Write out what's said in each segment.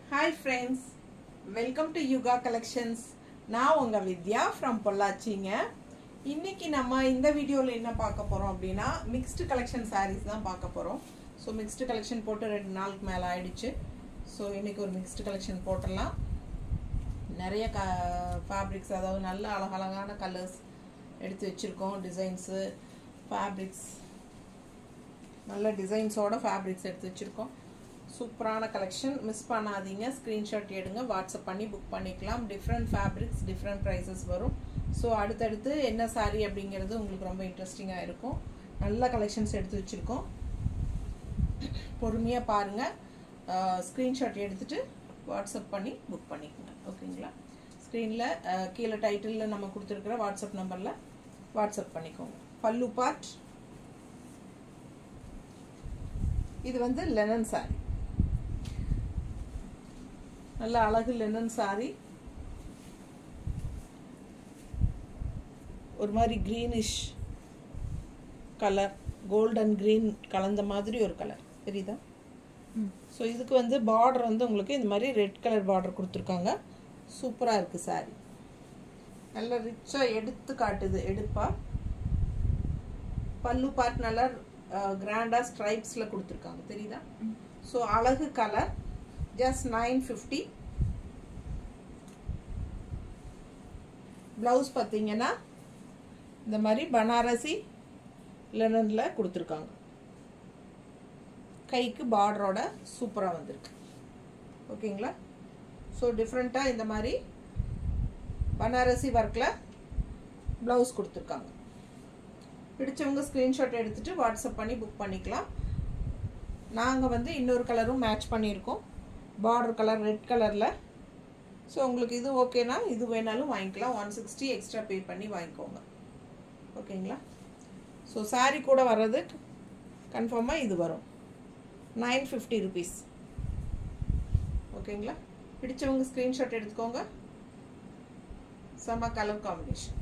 Hi friends welcome to Yuga collections நான் உங்கள் வித்யா from பொள்ளாச்சிங்க இன்னைக்கு நம்ம இந்த வீடியோவில் என்ன பார்க்க போகிறோம் அப்படின்னா மிக்ஸ்டு கலெக்ஷன் sarees தான் பார்க்க போகிறோம் ஸோ மிக்ஸ்டு கலெக்ஷன் போட்டு ரெண்டு நாளுக்கு மேலே ஆயிடுச்சு ஸோ இன்னைக்கு ஒரு மிக்ஸ்டு கலெக்ஷன் போட்டுடலாம் நிறைய க ஃபேப்ரிக்ஸ் அதாவது நல்ல அழகழகான கலர்ஸ் எடுத்து வச்சுருக்கோம் டிசைன்ஸு ஃபேப்ரிக்ஸ் நல்ல டிசைன்ஸோட ஃபேப்ரிக்ஸ் எடுத்து வச்சுருக்கோம் சூப்பரான கலெக்ஷன் மிஸ் பண்ணாதீங்க ஸ்க்ரீன்ஷாட் எடுங்க வாட்ஸ்அப் பண்ணி புக் பண்ணிக்கலாம் டிஃப்ரெண்ட் ஃபேப்ரிக்ஸ் டிஃப்ரெண்ட் ப்ரைஸஸ் வரும் ஸோ அடுத்தடுத்து என்ன சாரீ அப்படிங்கிறது உங்களுக்கு ரொம்ப இன்ட்ரெஸ்டிங்காக இருக்கும் நல்ல கலெக்ஷன்ஸ் எடுத்து வச்சுருக்கோம் பொறுமையாக பாருங்கள் ஸ்க்ரீன்ஷாட் எடுத்துகிட்டு வாட்ஸ்அப் பண்ணி புக் பண்ணிக்கோங்க ஓகேங்களா ஸ்க்ரீனில் கீழே டைட்டிலில் நம்ம கொடுத்துருக்குற வாட்ஸ்அப் நம்பரில் வாட்ஸ்அப் பண்ணிக்கோங்க பல்லு பார்ட் இது வந்து லெனன் சாரி நல்ல அழகு லெனன் சாரி ஒரு மாதிரி க்ரீனிஷ் கலர் கோல்டன் க்ரீன் கலந்த மாதிரி ஒரு கலர் தெரியுதா ஸோ இதுக்கு வந்து பார்டர் வந்து உங்களுக்கு இந்த மாதிரி ரெட் கலர் பார்டர் கொடுத்துருக்காங்க சூப்பராக இருக்குது சாரி நல்ல ரிச்சாக எடுத்து காட்டுது எடுப்பா பல்லு பார்ட் நல்லா கிராண்டாக ஸ்ட்ரைப்ஸில் கொடுத்துருக்காங்க தெரியுதா ஸோ அழகு colour just nine fifty blouse பார்த்தீங்கன்னா இந்த மாதிரி பனாரசி லெனனில் கொடுத்துருக்காங்க கைக்கு பார்டரோட சூப்பராக வந்திருக்கு ஓகேங்களா ஸோ டிஃப்ரெண்ட்டாக இந்த மாதிரி பனாரசி ஒர்க்கில் ப்ளவுஸ் கொடுத்துருக்காங்க பிடிச்சவங்க ஸ்க்ரீன்ஷாட் எடுத்துகிட்டு வாட்ஸ்அப் பண்ணி புக் பண்ணிக்கலாம் நாங்கள் வந்து இன்னொரு கலரும் மேட்ச் பண்ணியிருக்கோம் பார்டர் கலர் ரெட் கலரில் ஸோ உங்களுக்கு இது ஓகேனா இது வேணாலும் வாங்கிக்கலாம் ஒன் சிக்ஸ்டி எக்ஸ்ட்ரா பே பண்ணி வாங்கிக்கோங்க ஓகேங்களா ஸோ சாரீ கூட வர்றது கன்ஃபார்மாக இது வரும் நைன் ஃபிஃப்டி ருபீஸ் ஓகேங்களா பிடிச்சவங்க ஸ்க்ரீன்ஷாட் எடுத்துக்கோங்க செம்ம கலர் காம்பினேஷன்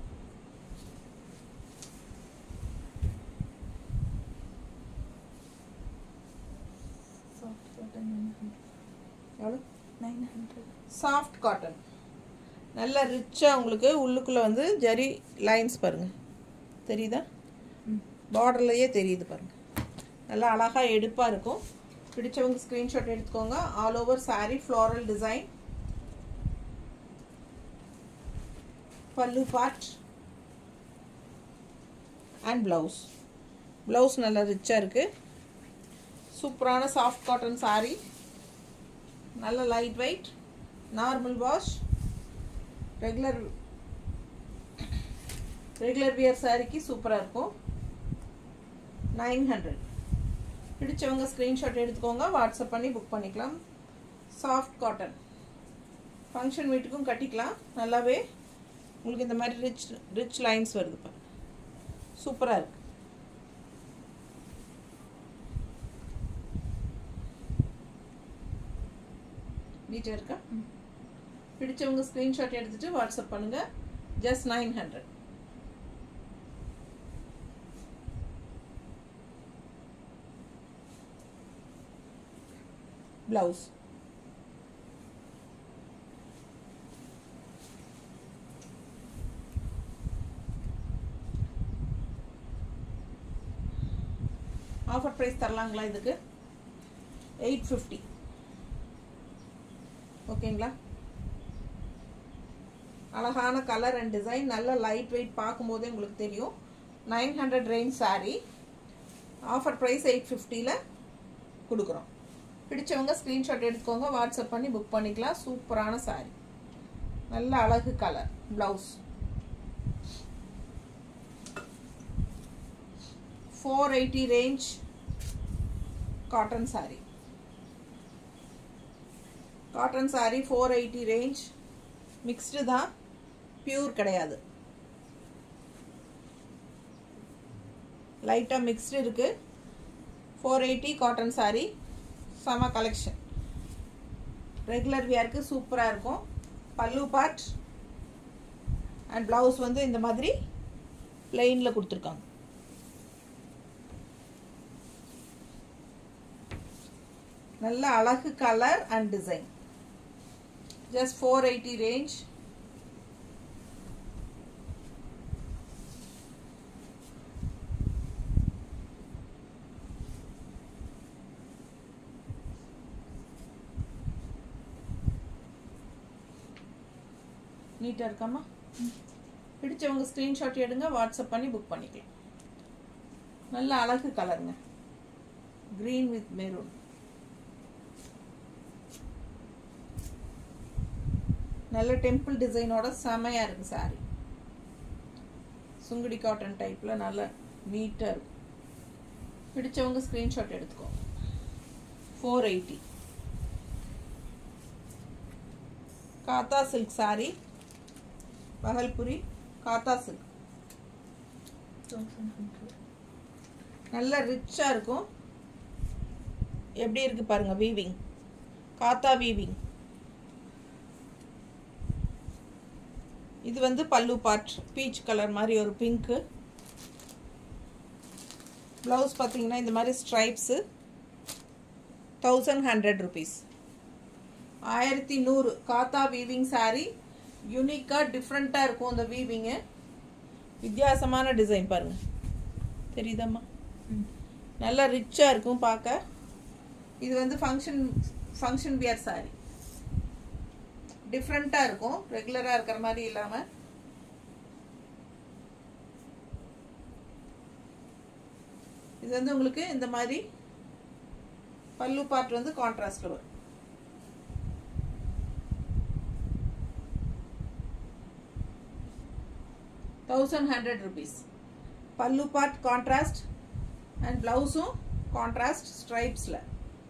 எவ்வளோ நைன் ஹண்ட்ரட் சாஃப்ட் காட்டன் நல்ல ரிச்சாக உங்களுக்கு உள்ளுக்குள்ளே வந்து ஜரி லைன்ஸ் பாருங்கள் தெரியுதா பார்டர்லையே தெரியுது பாருங்கள் நல்லா அழகாக எடுப்பாக இருக்கும் பிடிச்சவங்க ஸ்க்ரீன்ஷாட் எடுத்துக்கோங்க all over sari floral design pallu part and blouse blouse நல்லா ரிச்சாக இருக்குது சூப்பரான சாஃப்ட் காட்டன் சாரீ நல்ல light weight normal wash regular regular wear சாரிக்கு சூப்பராக இருக்கும் நைன் ஹண்ட்ரட் பிடிச்சவங்க ஸ்க்ரீன்ஷாட் எடுத்துக்கோங்க வாட்ஸ்அப் பண்ணி புக் பண்ணிக்கலாம் சாஃப்ட் காட்டன் ஃபங்க்ஷன் வீட்டுக்கும் கட்டிக்கலாம் நல்லாவே உங்களுக்கு இந்த மாதிரி ரிச் ரிச் லைன்ஸ் வருது பாருங்க சூப்பராக இருக்கு நீட்டாக இருக்கா பிடிச்சவங்க ஸ்க்ரீன்ஷாட் எடுத்துட்டு வாட்ஸ்அப் பண்ணுங்க just nine hundred blouse offer price தரலாங்களா இதுக்கு எயிட் ஃபிஃப்டி ஓகேங்களா அழகான கலர் அண்ட் டிசைன் நல்ல லைட் வெயிட் பார்க்கும்போதே உங்களுக்கு தெரியும் nine hundred range sari offer price eight ஃபிஃப்டியில் கொடுக்குறோம் பிடிச்சவங்க ஸ்க்ரீன்ஷாட் எடுத்துக்கோங்க வாட்ஸ்அப் பண்ணி புக் பண்ணிக்கலாம் சூப்பரான சாரீ நல்ல அழகு colour blouse four eighty range cotton sari cotton sari four eighty range mixed தான் பியூர் கிடையாது லைட்டாக மிக்ஸ்டு இருக்குது ஃபோர் எயிட்டி காட்டன் சாரீ செம கலெக்ஷன் ரெகுலர் வியருக்கு சூப்பராக இருக்கும் பல்லு பார்ட் அண்ட் ப்ளவுஸ் வந்து இந்த மாதிரி பிளெயினில் கொடுத்துருக்காங்க நல்ல அழகு colour and design just 480 range நீட்டாக இருக்காமா பிடிச்சவங்க ஸ்க்ரீன்ஷாட் எடுங்க வாட்ஸ்அப் பண்ணி புக் பண்ணிக்கலாம் நல்ல அழகு கலருங்க க்ரீன் வித் மெரூன் நல்ல டெம்பிள் டிசைனோட செமையாக இருக்கு சாரி சுங்குடி காட்டன் டைப்பில் நல்ல நீட்டாக இருக்கும் பிடிச்சவங்க ஸ்க்ரீன்ஷாட் எடுத்துக்கோ ஃபோர் எயிட்டி காத்தா சில்க் சாரி பகல்புரி காத்தா சில்க் நல்ல ரிச்சாக இருக்கும் எப்படி இருக்கு பாருங்க வீவிங் காத்தா வீவிங் இது வந்து பல்லு பார்ட் பீச் கலர் மாதிரி ஒரு பிங்க்கு ப்ளவுஸ் பார்த்தீங்கன்னா இந்த மாதிரி ஸ்ட்ரைப்ஸு தௌசண்ட் ஹண்ட்ரட் ருபீஸ் ஆயிரத்தி நூறு காத்தா வீவிங் சாரீ யூனிக்காக டிஃப்ரெண்ட்டாக இருக்கும் இந்த வீவிங்கு வித்தியாசமான டிசைன் பாருங்கள் தெரியுதாம்மா நல்லா ரிச்சாக இருக்கும் பார்க்க இது வந்து ஃபங்க்ஷன் ஃபங்க்ஷன் வியர் சாரீ டிஃப்ரெண்ட்டாக இருக்கும் ரெகுலராக இருக்கிற மாதிரி இல்லாமல் இது வந்து உங்களுக்கு இந்த மாதிரி பல்லு பார்ட் வந்து கான்ட்ராஸ்டில் வரும் thousand hundred rupees pallu part contrast and ப்ளவுஸும் கான்ட்ராஸ்ட் ஸ்ட்ரைப்ஸில்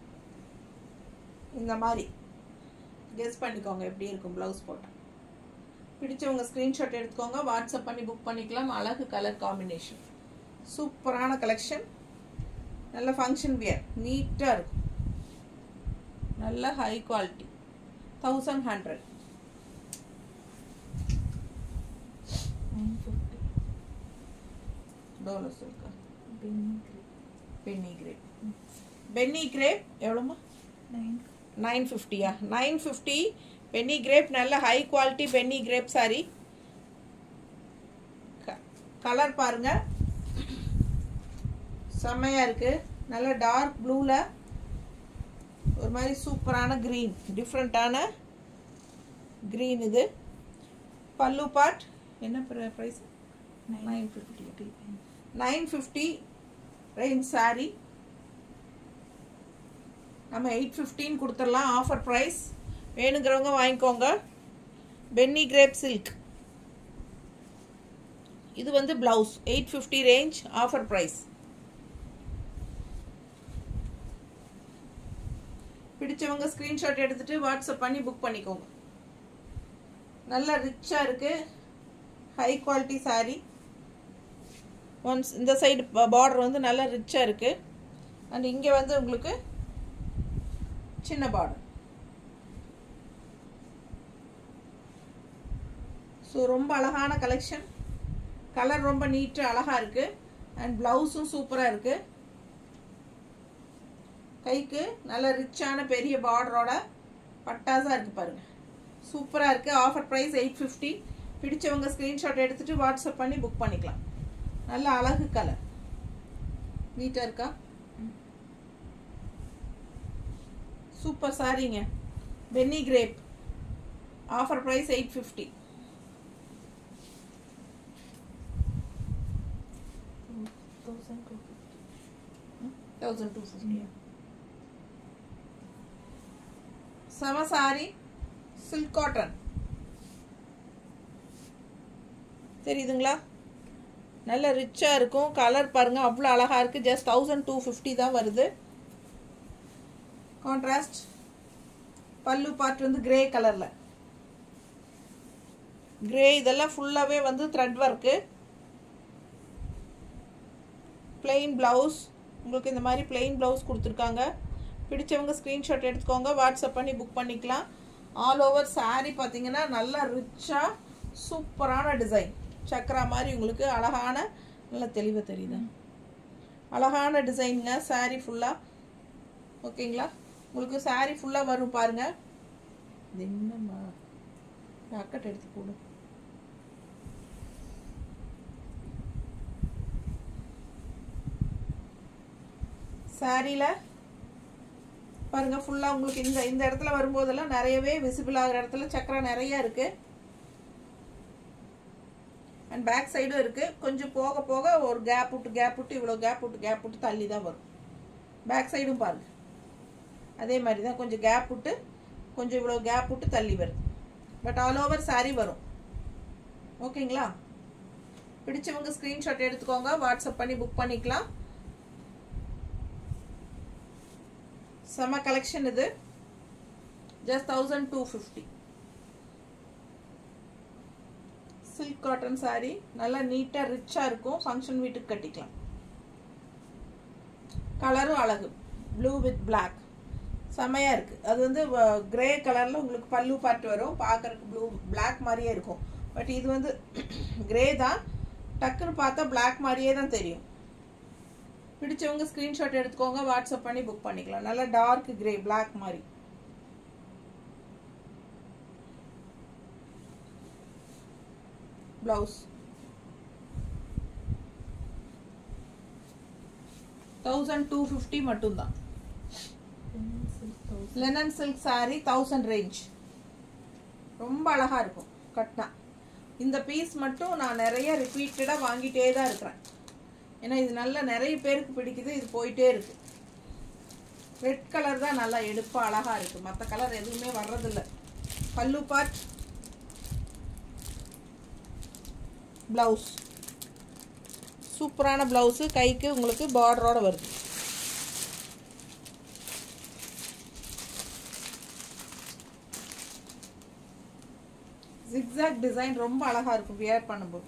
இந்த மாதிரி கெஸ் பண்ணிக்கோங்க எப்படி இருக்கும் ப்ளவுஸ் போட்டால் பிடிச்சவங்க ஸ்க்ரீன்ஷாட் எடுத்துக்கோங்க வாட்ஸ்அப் பண்ணி புக் பண்ணிக்கலாம் அழகு கலர் காம்பினேஷன் சூப்பரான கலெக்ஷன் நல்ல ஃபங்க்ஷன் வியர் நீட்டாக இருக்கும் நல்ல high quality thousand hundred Dola சில்கா பென்னி கிரேப் பென்னி கிரேப் எவ்வளோமா நைன் ஃபிஃப்டியா நைன் ஃபிஃப்டி பென்னி கிரேப் நல்ல high quality penny crepe sari colour பாருங்க செம்மையாக இருக்கு நல்ல டார்க் ப்ளூவில் ஒரு மாதிரி சூப்பரான க்ரீன் டிஃப்ரெண்ட்டான க்ரீன் இது பல்லு பார்ட் என்ன price nine fifty nine fifty range sari நம்ம எயிட் ஃபிஃப்டின் கொடுத்துடலாம் ஆஃபர் ப்ரைஸ் வேணுங்கிறவங்க வாங்கிக்கோங்க பென்னி கிரேப் சில்க் இது வந்து blouse eight fifty range offer price பிடிச்சவங்க ஸ்க்ரீன்ஷாட் எடுத்துட்டு வாட்ஸ்அப் பண்ணி புக் பண்ணிக்கோங்க நல்ல ரிச்சாக இருக்குது ஹை குவாலிட்டி சாரீ ஒன்ஸ் இந்த சைடு பார்டர் வந்து நல்லா ரிச்சாக இருக்குது அண்ட் இங்கே வந்து உங்களுக்கு சின்ன பார்டர் ஸோ ரொம்ப அழகான கலெக்ஷன் கலர் ரொம்ப நீட்டாக அழகாக இருக்குது அண்ட் ப்ளவுஸும் சூப்பராக இருக்குது கைக்கு நல்ல ரிச்சான பெரிய பார்டரோட பட்டாஸாக இருக்குது பாருங்கள் சூப்பராக இருக்குது ஆஃபர் ப்ரைஸ் எயிட் ஃபிஃப்டி பிடிச்சவங்க ஸ்க்ரீன்ஷாட் எடுத்துகிட்டு வாட்ஸ்அப் பண்ணி புக் பண்ணிக்கலாம் நல்ல அழகு கலர் நீட்டாக இருக்கா சூப்பர் சாரிங்க penny crepe offer price eight fifty thousand two ஃபிஃப்டியா செம சாரி சில்க் காட்டன் தெரியுதுங்களா நல்ல ரிச்சாக இருக்கும் கலர் பாருங்கள் அவ்வளோ அழகாக இருக்குது ஜஸ்ட் தௌசண்ட் டூ ஃபிஃப்டி தான் வருது கான்ட்ராஸ்ட் பல்லு பார்ட் வந்து கிரே கலரில் கிரே இதெல்லாம் ஃபுல்லாகவே வந்து த்ரெட் ஒர்க்கு பிளெயின் ப்ளவுஸ் உங்களுக்கு இந்த மாதிரி பிளெயின் ப்ளவுஸ் கொடுத்துருக்காங்க பிடிச்சவங்க ஸ்க்ரீன்ஷாட் எடுத்துக்கோங்க வாட்ஸ்அப் பண்ணி புக் பண்ணிக்கலாம் ஆல் ஓவர் சாரீ பார்த்தீங்கன்னா நல்லா ரிச்சாக சூப்பரான டிசைன் சக்கரா மாதிரி உங்களுக்கு அழகான நல்ல தெளிவாக தெரியுதா அழகான டிசைனுங்க சாரீ ஃபுல்லாக ஓகேங்களா உங்களுக்கு சாரீ ஃபுல்லாக வரும் பாருங்க இது என்னம்மா ஜாக்கெட் எடுத்து போடு சாரியில் பாருங்க ஃபுல்லாக உங்களுக்கு இந்த இந்த இடத்துல வரும்போதெல்லாம் நிறையவே விசிபிள் ஆகிற இடத்துல சக்கரை நிறைய இருக்கு அண்ட் பேக் சைடும் இருக்கு கொஞ்சம் போக போக ஒரு கேப் விட்டு கேப் விட்டு இவ்வளோ கேப் விட்டு கேப் விட்டு தள்ளி தான் வரும் பேக் சைடும் பாருங்க அதே மாதிரி தான் கொஞ்சம் கேப் விட்டு கொஞ்சம் இவ்வளோ கேப் விட்டு தள்ளி வருது பட் ஆல் ஓவர் சாரி வரும் ஓகேங்களா பிடிச்சவங்க ஸ்க்ரீன்ஷாட் எடுத்துக்கோங்க வாட்ஸ்அப் பண்ணி புக் பண்ணிக்கலாம் செம கலெக்ஷன் இது just thousand two fifty silk cotton sari நல்லா நீட்டாக ரிச்சாக இருக்கும் ஃபங்க்ஷன் வீட்டுக்கு கட்டிக்கலாம் கலரும் அழகு ப்ளூ வித் பிளாக் செமையாக இருக்குது அது வந்து கிரே கலரில் உங்களுக்கு பல்லு பாட்டு வரும் பார்க்குறதுக்கு ப்ளூ பிளாக் மாதிரியே இருக்கும் பட் இது வந்து கிரே தான் டக்குன்னு பார்த்தா பிளாக் மாதிரியே தான் தெரியும் பிடிச்சவங்க ஸ்க்ரீன்ஷாட் எடுத்துக்கோங்க வாட்ஸ்அப் பண்ணி புக் பண்ணிக்கலாம் நல்லா டார்க் கிரே பிளாக் மாதிரி பிளவுஸ் தௌசண்ட் டூ ஃபிஃப்டி மட்டும்தான் linen silk sari thousand range ரொம்ப அழகா இருக்கும் கட்னா இந்த பீஸ் மட்டும் நான் நிறைய ரிப்பீட்டடாக வாங்கிட்டே தான் இருக்கிறேன் ஏன்னா இது நல்லா நிறைய பேருக்கு பிடிக்குது இது போயிட்டே இருக்கு ரெட் கலர் தான் நல்லா எடுப்பா அழகா இருக்கு மற்ற கலர் எதுவுமே வர்றதில்ல பல்லு பார்ட் ப்ளவுஸ் சூப்பரான ப்ளவுஸு கைக்கு உங்களுக்கு பார்டரோட வருது ஜிக்ஸாக் டிசைன் ரொம்ப அழகா இருக்கும் வியர் பண்ணும்போது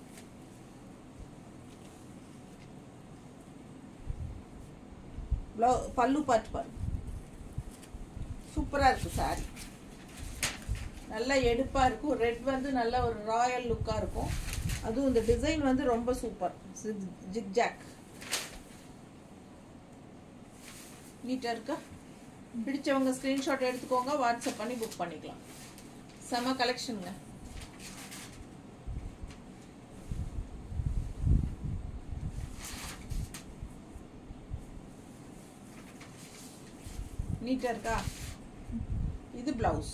ப்ளவு பல்லு பார்த்து பாருங்க சூப்பராக இருக்குது சாரி நல்லா எடுப்பாக இருக்கும் ரெட் வந்து நல்ல ஒரு ராயல் லுக்காக இருக்கும் அதுவும் இந்த டிசைன் வந்து ரொம்ப சூப்பர் ஜிக்ஜாக் நீட்டாக இருக்கா பிடிச்சவங்க ஸ்க்ரீன்ஷாட் எடுத்துக்கோங்க வாட்ஸ்அப் பண்ணி புக் பண்ணிக்கலாம் செம கலெக்ஷனுங்க நீட்டாக இருக்கா இது பிளவுஸ்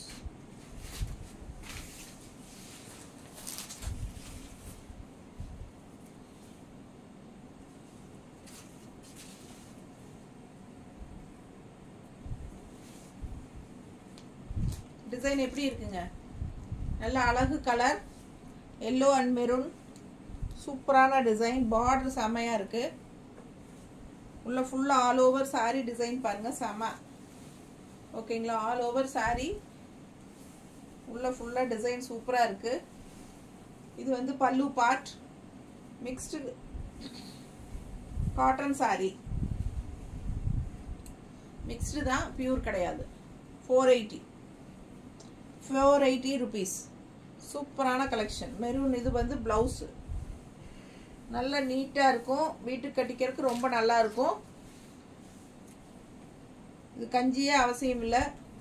டிசைன் எப்படி இருக்குங்க நல்ல அழகு கலர் எல்லோ அண்ட் மெரூன் சூப்பரான டிசைன் பார்டர் செமையாக இருக்குது உள்ள ஃபுல்லாக ஆல் ஓவர் சாரீ டிசைன் பாருங்கள் செம ஓகேங்களா ஆல் ஓவர் சாரீ உள்ள ஃபுல்லாக டிசைன் சூப்பராக இருக்குது இது வந்து pallu part mixed cotton sari mixed தான் பியூர் கிடையாது four eighty four eighty rupees சூப்பரான கலெக்ஷன் மெரூன் இது வந்து ப்ளவுஸு நல்லா நீட்டாக இருக்கும் வீட்டுக்கு கட்டிக்கிறதுக்கு ரொம்ப நல்லா இருக்கும் இது கஞ்சியே அவசியம் இல்லை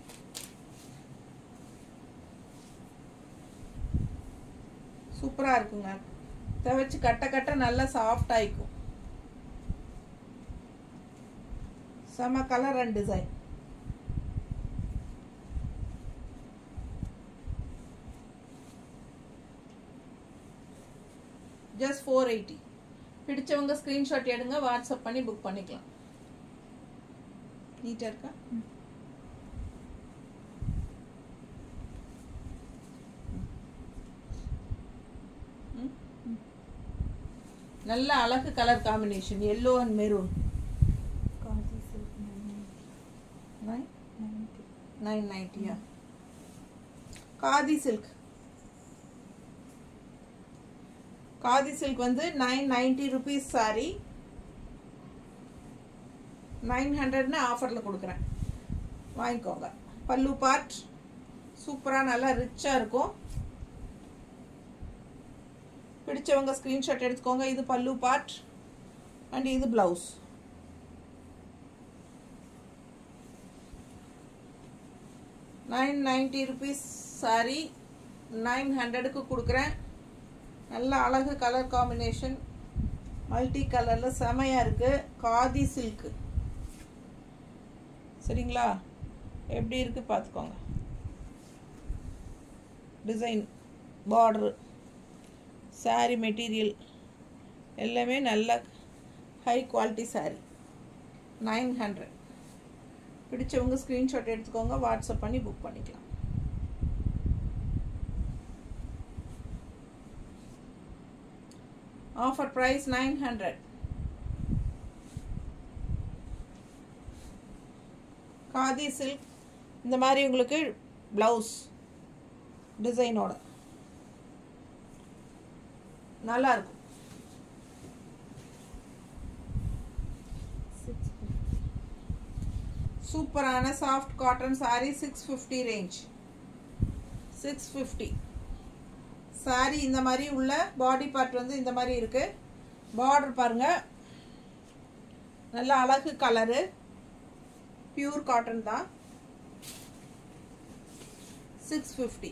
சூப்பராக இருக்குங்க துவைச்சு கட்ட கட்ட நல்லா சாஃப்ட் ஆயிக்கும் செம colour and design just four eighty பிடிச்சவங்க ஸ்க்ரீன்ஷாட் எடுங்க வாட்ஸ்அப் பண்ணி புக் பண்ணிக்கலாம் நீட்டாக இருக்கா ம்? நல்ல அழகு colour combination yellow and maroon khadi silk nine ninety nine நைன்ட்டியா காதி சில்க் காதி சில்க் வந்து nine ninety rupees sari nine ஹண்ட்ரட்னு ஆஃபரில் கொடுக்குறேன் வாங்கிக்கோங்க பல்லு பார்ட் சூப்பராக நல்லா ரிச்சாக இருக்கும் பிடிச்சவங்க ஸ்க்ரீன்ஷாட் எடுத்துக்கோங்க இது பல்லு பார்ட் அண்ட் இது blouse nine ninety rupees sari nine ஹண்ட்ரடுக்கு கொடுக்குறேன் நல்ல அழகு கலர் காம்பினேஷன் மல்டி கலரில் செமையாக இருக்குது காதி சில்க்கு சரிங்களா எப்படி இருக்குது பார்த்துக்கோங்க டிசைன் பார்டரு saree மெட்டீரியல் எல்லாமே நல்ல high quality saree nine hundred பிடிச்சவங்க ஸ்க்ரீன்ஷாட் எடுத்துக்கோங்க வாட்ஸ்அப் பண்ணி புக் பண்ணிக்கலாம் offer price nine hundred khadi silk இந்த மாதிரி உங்களுக்கு ப்ளவுஸ் டிசைனோட நல்லா இருக்கும் சிக்ஸ் சூப்பரான soft cotton saree six fifty range six fifty saree இந்த மாதிரி உள்ள பாடி பார்ட் வந்து இந்த மாதிரி இருக்கு பார்டர் பாருங்க நல்ல அழகு கலரு பியூர் காட்டன் தான் சிக்ஸ் ஃபிஃப்டி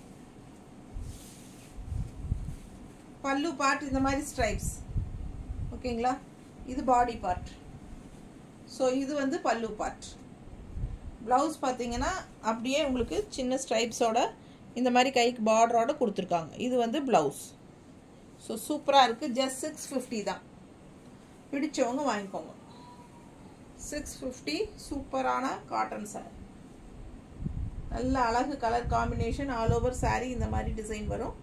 பல்லு பார்ட் இந்த மாதிரி ஸ்ட்ரைப்ஸ் ஓகேங்களா இது பாடி பார்ட் ஸோ இது வந்து பல்லு பார்ட் ப்ளவுஸ் பார்த்தீங்கன்னா அப்படியே உங்களுக்கு சின்ன ஸ்ட்ரைப்ஸோட இந்த மாதிரி கைக்கு பார்டரோட கொடுத்துருக்காங்க இது வந்து ப்ளவுஸ் ஸோ சூப்பராக இருக்குது ஜஸ்ட் சிக்ஸ் ஃபிஃப்டி தான் பிடிச்சவங்க வாங்கிக்கோங்க சிக்ஸ் ஃபிஃப்டி சூப்பரான காட்டன் சாரி நல்ல அழகு colour combination all over saree இந்த மாதிரி டிசைன் வரும்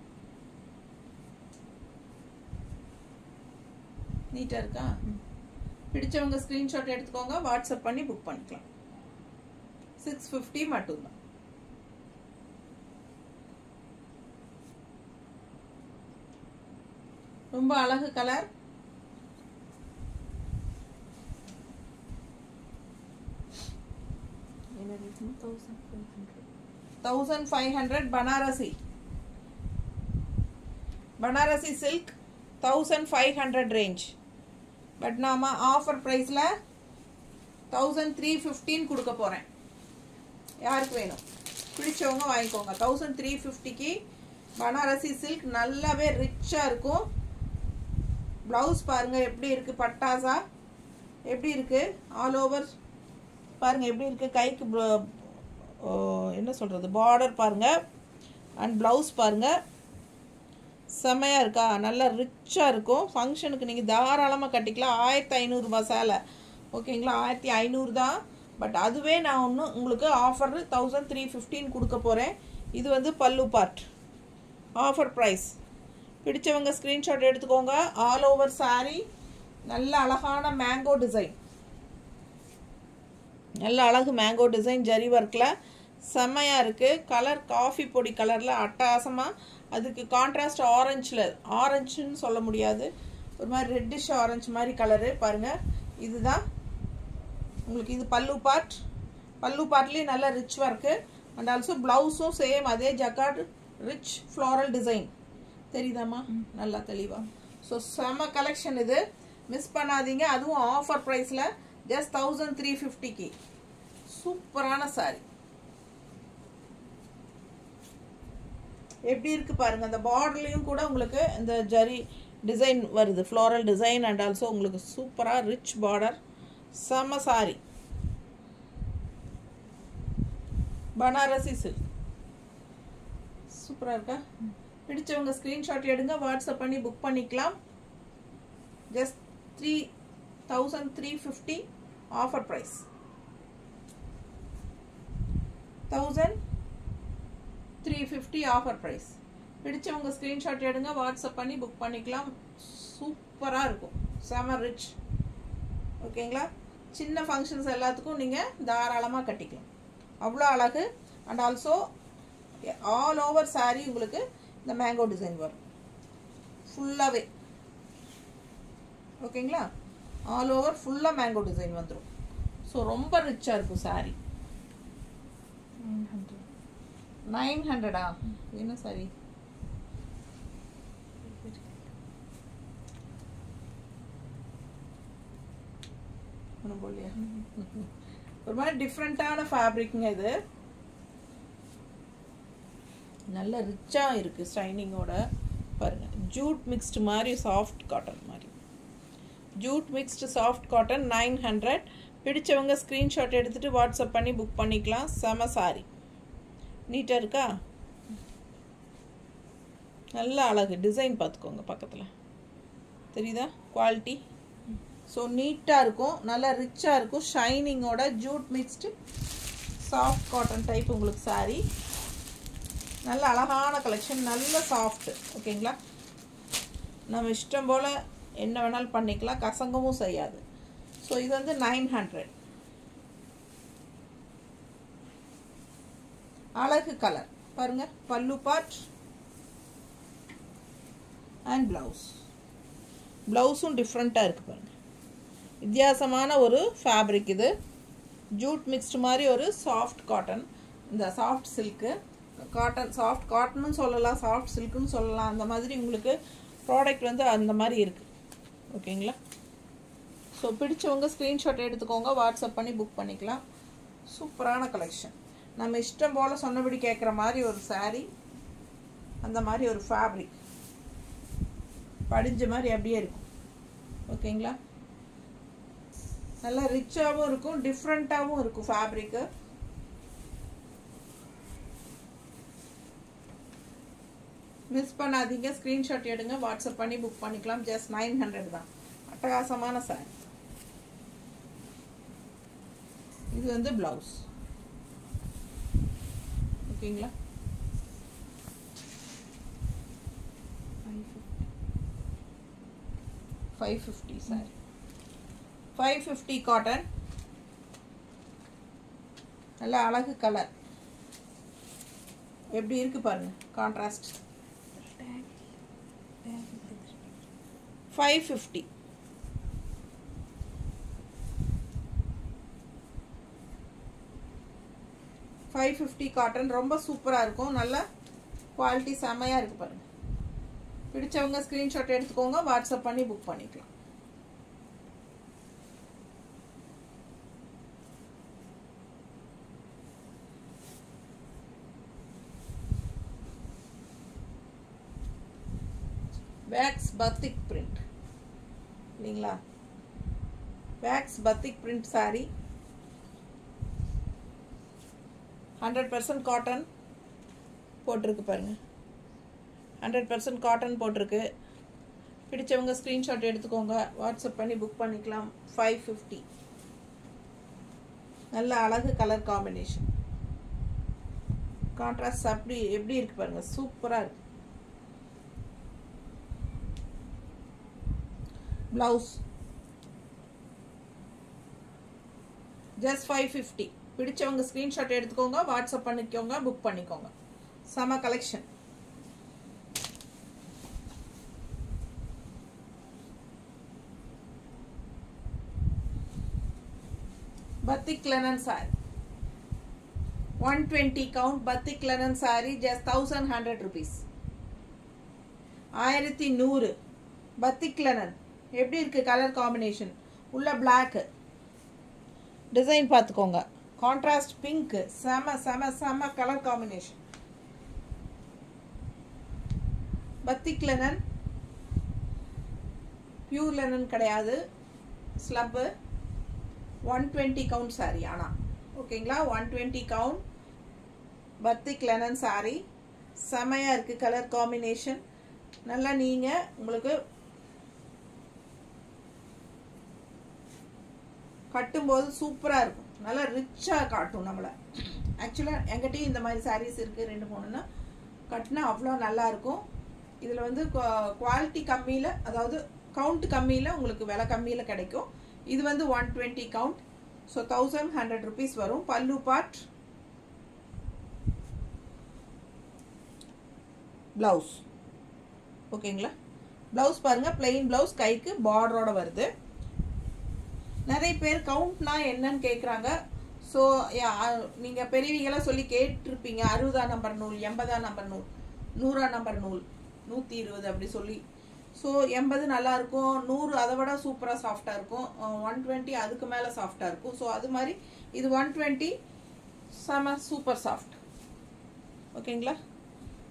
நீட்டாக இருக்கா பிடிச்சவங்க ஸ்க்ரீன்ஷாட் எடுத்துக்கோங்க வாட்ஸ்அப் பண்ணி புக் பண்ணிக்கலாம் சிக்ஸ் ஃபிஃப்டி மட்டும்தான் ரொம்ப அழகு கலர் என்ன ரேட்னா thousand five hundred thousand five hundred Banarasi Banarasi silk thousand five hundred range but நாம ஆஃபர் ப்ரைஸில் தௌசண்ட் த்ரீ ஃபிஃப்டின் கொடுக்க போகிறேன் யாருக்கு வேணும் பிடிச்சவங்க வாங்கிக்கோங்க தௌசண்ட் த்ரீ ஃபிஃப்டிக்கு பனாரசி சில்க் நல்லாவே ரிச்சாக இருக்கும் ப்ளவுஸ் பாருங்கள் எப்படி இருக்குது பட்டாசா எப்படி இருக்குது ஆல் ஓவர் பாருங்கள் எப்படி இருக்குது கைக்கு blo- ஓ, என்ன சொல்கிறது பார்டர் பாருங்கள் அண்ட் ப்ளவுஸ் பாருங்கள் செம்மையாக இருக்கா நல்லா ரிச்சாக இருக்கும் ஃபங்க்ஷனுக்கு நீங்கள் தாராளமாக கட்டிக்கலாம் ஆயிரத்தி ஐநூறுரூபா சேலை ஓகேங்களா ஆயிரத்தி ஐநூறு தான் பட் அதுவே நான் ஒன்று உங்களுக்கு ஆஃபர் தௌசண்ட் த்ரீ ஃபிஃப்டின் கொடுக்க போகிறேன் இது வந்து பல்லு பார்ட் ஆஃபர் ப்ரைஸ் பிடிச்சவங்க ஸ்க்ரீன்ஷாட் எடுத்துக்கோங்க ஆல் ஓவர் saree நல்ல அழகான மேங்கோ டிசைன் நல்ல அழகு மேங்கோ டிசைன் ஜரி ஒர்க்கில் செம்மையாக இருக்குது கலர் காஃபி பொடி கலரில் அட்டகாசமாக அதுக்கு கான்ட்ராஸ்ட் ஆரஞ்சில் ஆரஞ்சுன்னு சொல்ல முடியாது ஒரு மாதிரி ரெட்டிஷ் ஆரஞ்சு மாதிரி கலரு பாருங்கள் இதுதான் உங்களுக்கு இது பல்லு பார்ட் பல்லு பார்ட்லேயும் நல்ல ரிச் ஒர்க்கு அண்ட் ஆல்சோ ப்ளவுஸும் சேம் அதே ஜக்கார்ட் ரிச் ஃப்ளாரல் டிசைன் தெரியுதாம்மா நல்லா தெளிவா ஸோ செம கலெக்ஷன் இது மிஸ் பண்ணாதீங்க அதுவும் ஆஃபர் ப்ரைஸில் ஜஸ்ட் தௌசண்ட் த்ரீ ஃபிஃப்டிக்கு சூப்பரான saree எப்படி இருக்கு பாருங்க அந்த பார்டர்லையும் கூட உங்களுக்கு இந்த ஜரி டிசைன் வருது ஃப்ளோரல் டிசைன் அண்ட் ஆல்சோ உங்களுக்கு சூப்பராக ரிச் பார்டர் செம சாரி பனாரசி சில்க் சூப்பராக இருக்கா பிடிச்சவங்க ஸ்க்ரீன்ஷாட் எடுங்க வாட்ஸ்அப் பண்ணி புக் பண்ணிக்கலாம் just three thousand three fifty offer price thousand three fifty offer price பிடிச்சவங்க ஸ்க்ரீன்ஷாட் எடுங்க வாட்ஸ்அப் பண்ணி புக் பண்ணிக்கலாம் சூப்பராக இருக்கும் செம ரிச் ஓகேங்களா சின்ன ஃபங்க்ஷன்ஸ் எல்லாத்துக்கும் நீங்கள் தாராளமாக கட்டிக்கலாம் அவ்வளோ அழகு and also all over saree உங்களுக்கு இந்த மேங்கோ டிசைன் வரும் ஃபுல்லாகவே ஓகேங்களா ஆல் ஓவர் ஃபுல்லாக மேங்கோ டிசைன் வந்துடும் ஸோ ரொம்ப ரிச்சாக இருக்கும் saree நைன் ஹண்ட்ரட் நைன் ஹண்ட்ரடா என்ன சாரி ஒன்றும் போடலையா ஒரு மாதிரி டிஃப்ரெண்ட்டான ஃபேப்ரிக்ங்க இது நல்ல ரிச்சாக இருக்குது ஷைனிங்கோட பாருங்கள் ஜூட் மிக்ஸ்டு மாதிரி சாஃப்ட் காட்டன் மாதிரி jute mixed soft cotton nine hundred பிடிச்சவங்க ஸ்க்ரீன்ஷாட் எடுத்துகிட்டு வாட்ஸ்அப் பண்ணி புக் பண்ணிக்கலாம் செம சாரி நீட்டாக இருக்கா நல்ல அழகு டிசைன் பார்த்துக்கோங்க பக்கத்தில் தெரியுதா குவாலிட்டி ஸோ நீட்டாக இருக்கும் நல்லா ரிச்சாக இருக்கும் ஷைனிங்கோட jute mixed soft cotton type உங்களுக்கு சாரீ நல்ல அழகான கலெக்ஷன் நல்ல சாஃப்ட் ஓகேங்களா நம்ம இஷ்டம் போல் என்ன வேணாலும் பண்ணிக்கலாம் கசங்கவும் செய்யாது ஸோ இது வந்து நைன் ஹண்ட்ரட் அழகு கலர் பாருங்க பல்லு பார்ட் அண்ட் ப்ளவுஸ் ப்ளவுஸும் டிஃப்ரெண்ட்டாக இருக்குது பாருங்க வித்தியாசமான ஒரு ஃபேப்ரிக் இது ஜூட் மிக்ஸ்டு மாதிரி ஒரு சாஃப்ட் காட்டன் இந்த சாஃப்ட் சில்க்கு காட்டன் சாஃப்ட் காட்டனும் சொல்லலாம் சாஃப்ட் சில்க்குன்னு சொல்லலாம் அந்த மாதிரி உங்களுக்கு ப்ராடக்ட் வந்து அந்த மாதிரி இருக்குது ஓகேங்களா ஸோ பிடிச்சவங்க ஸ்க்ரீன்ஷாட் எடுத்துக்கோங்க வாட்ஸ்அப் பண்ணி புக் பண்ணிக்கலாம் சூப்பரான கலெக்ஷன் நம்ம இஷ்டம் போல் சொன்னபடி கேட்குற மாதிரி ஒரு saree அந்த மாதிரி ஒரு ஃபேப்ரிக் படிஞ்ச மாதிரி அப்படியே இருக்கும் ஓகேங்களா நல்லா ரிச்சாகவும் இருக்கும் டிஃப்ரெண்ட்டாகவும் இருக்கும் ஃபேப்ரிக்கு மிஸ் பண்ணாதீங்க ஸ்க்ரீன்ஷாட் எடுங்க வாட்ஸ்அப் பண்ணி புக் பண்ணிக்கலாம் ஜஸ்ட் நைன் ஹண்ட்ரட் தான் அட்டகாசமான சாரி இது வந்து ப்ளவுஸ் ஓகேங்களா five fifty sari five fifty cotton நல்ல அழகு கலர் எப்படி இருக்கு பாருங்க contrast five fifty five fifty cotton ரொம்ப சூப்பராக இருக்கும் நல்ல குவாலிட்டி செமையாக இருக்கு பாருங்க பிடிச்சவங்க ஸ்க்ரீன்ஷாட் எடுத்துக்கோங்க வாட்ஸ்அப் பண்ணி புக் பண்ணிக்கலாம் வேக்ஸ் பத்திக் பிரிண்ட் இல்லைங்களா wax batik print saree hundred percent cotton போட்டிருக்கு பாருங்க ஹண்ட்ரட் பர்சன்ட் காட்டன் போட்டிருக்கு பிடிச்சவங்க ஸ்க்ரீன்ஷாட் எடுத்துக்கோங்க வாட்ஸ்அப் பண்ணி புக் பண்ணிக்கலாம் ஃபைவ் ஃபிஃப்டி நல்ல அழகு கலர் காம்பினேஷன் கான்ட்ராஸ்ட் அப்படி எப்படி இருக்கு பாருங்க சூப்பராக இருக்கு ப்ளவுஸ் ஜஸ்ட் ஃபைவ் ஃபிஃப்டி பிடிச்சவங்க ஸ்க்ரீன்ஷாட் எடுத்துக்கோங்க வாட்ஸ்அப் பண்ணிக்கோங்க புக் பண்ணிக்கோங்க செம collection batik linen sari one twenty count batik linen sari just thousand hundred rupees ஆயிரத்தி நூறு பத்திக் லெனன் எப்படி இருக்கு கலர் காம்பினேஷன் உள்ள பிளாக்கு டிசைன் பார்த்துக்கோங்க கான்ட்ராஸ்ட் பிங்க் செம செம செம colour combination batik linen pure linen கிடையாது slub one twenty count sari ஆனால் ஓகேங்களா one twenty count batik linen sari செமையாக இருக்குது கலர் காம்பினேஷன் நல்லா நீங்கள் உங்களுக்கு கட்டும்போது சூப்பராக இருக்கும் நல்லா ரிச்சாக காட்டும் நம்மளை ஆக்சுவலாக எங்கிட்டையும் இந்த மாதிரி சாரீஸ் இருக்குது ரெண்டு மூணுன்னா கட்டினா அவ்வளோ நல்லா இருக்கும் இதில் வந்து குவாலிட்டி கம்மியில் அதாவது கவுண்ட் கம்மியில் உங்களுக்கு விலை கம்மியில் கிடைக்கும் இது வந்து one twenty count so thousand hundred rupees வரும் பல்லு பார்ட் ப்ளவுஸ் ஓகேங்களா ப்ளவுஸ் பாருங்கள் பிளெயின் ப்ளவுஸ் கைக்கு பார்டரோட வருது நிறைய பேர் கவுண்ட்னா என்னன்னு கேட்குறாங்க ஸோ நீங்கள் பெரியவங்களாம் சொல்லி கேட்டிருப்பீங்க அறுபதாம் நம்பர் நூல் எண்பதாம் நம்பர் நூல் நூறாம் நம்பர் நூல் நூற்றி இருபது அப்படி சொல்லி ஸோ எண்பது நல்லா இருக்கும் நூறு அதை விட சூப்பராக சாஃப்டாக இருக்கும் ஒன் டுவெண்ட்டி அதுக்கு மேலே சாஃப்டாக இருக்கும் ஸோ அது மாதிரி இது ஒன் டுவெண்ட்டி செம சூப்பர் சாஃப்ட் ஓகேங்களா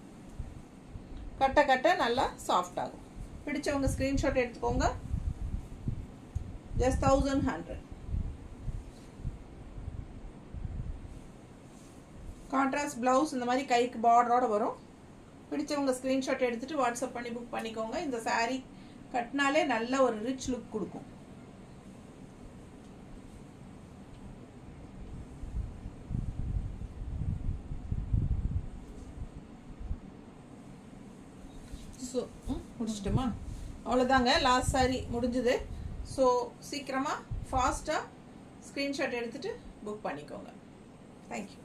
கட்ட கட்ட நல்லா சாஃப்ட் ஆகும் பிடிச்சவங்க ஸ்க்ரீன்ஷாட் எடுத்துக்கோங்க just thousand hundred contrast blouse இந்த மாதிரி கைக்கு பார்டரோட வரும் பிடிச்சவங்க ஸ்க்ரீன்ஷாட் எடுத்துட்டு வாட்ஸ்அப் பண்ணி புக் பண்ணிக்கோங்க இந்த saree கட்டினாலே நல்ல ஒரு ரிச் லுக் கொடுக்கும் ஸோ முடிச்சிட்டோமா அவ்வளோதாங்க லாஸ்ட் சாரி முடிஞ்சுது ஸோ சீக்கிரமாக ஃபாஸ்ட்டாக ஸ்க்ரீன்ஷாட் எடுத்துகிட்டு புக் பண்ணிக்கோங்க தேங்க்யூ